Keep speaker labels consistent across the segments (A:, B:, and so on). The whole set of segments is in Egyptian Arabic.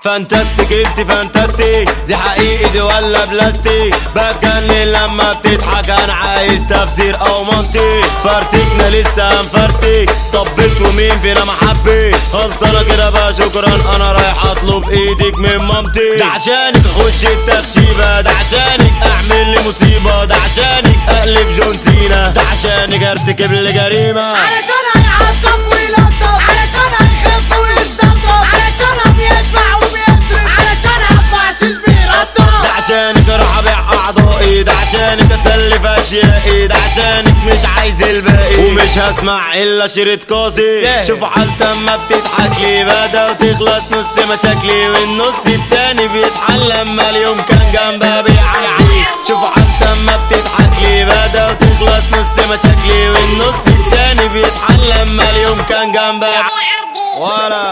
A: فانتاستيك انت فانتاستيك دي حقيقي دي ولا بلاستيك بتجنن لما بتضحك انا عايز تفسير او منطق فرتكنا لسه هنفرتك طبت ومين فينا محبي خلصانه كده بقى شكرا انا رايح اطلب ايدك من مامتي ده عشانك اخش التخشيبه ده عشانك اعمل لي مصيبه ده عشانك اقلب جون سينا ده عشانك ارتكب لي جريمه
B: علشان هيعطف ويلطف علشان هيخف ويستظرف علشان بيدفع وبيصرف علشان عالبعشيش بيرطف
A: ده عشانك راح ابيع اعضائي ده عشانك اسلف اشيائي ده عشانك مش عايز الباقي ومش هسمع الا شريط قاسي شوفوا حالتي اما بتضحك لي بدا وتخلص نص مشاكلي والنص التاني بيتحل لما اليوم كان جنبها بيعدي شوفوا حالتي اما بتضحك لي بدا وتخلص نص مشاكلي والنص التاني بيتحل لما اليوم كان جنبها ولا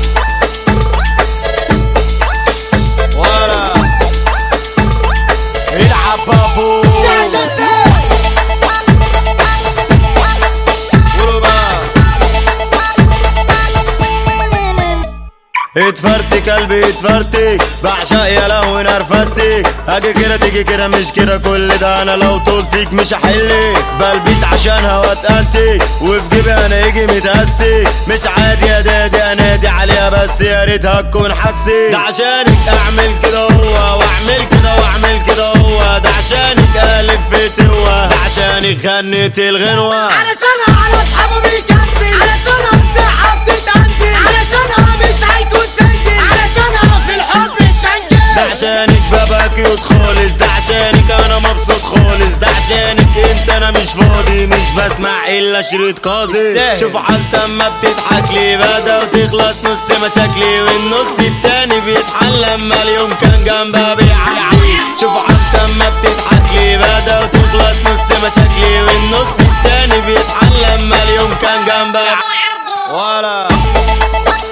A: ولا العب بابو
B: عشان سيف
A: قولوا بقى اتفرتك قلبي اتفرتك بعشق يا لهوي نرفستك اجي كده تيجي كده مش كده كل ده انا لو طولتك مش هحلك بلبس عشانها واتقلتك وفي جيبي انا يجي متأستك مش عادي يا دادي انادي عليها بس يا ريتها تكون حسيت ده عشانك اعمل كده هو واعمل كده واعمل كده هو ده عشانك الف في توا ده عشانك غنيت الغنوه
B: علشان على اصحابه بيكنسل علشان الصحة بتتأنتل علشان مش هيكون سنجل علشان في الحب شنجل
A: ده عشانك بابا كيوت خالص ده عشانك انا مبسوط خالص ده عشانك انت انا مش فاضي مش بسمع الا شريط قاضي شوفوا حالتي اما بتضحك لي بدا وتخلص نص مشاكلي والنص التاني بيتحل لما اليوم كان جنبها بيعدي شوفوا حالتي اما بتضحك لي بدا وتخلص نص مشاكلي والنص التاني بيتحل لما اليوم كان جنبها ولا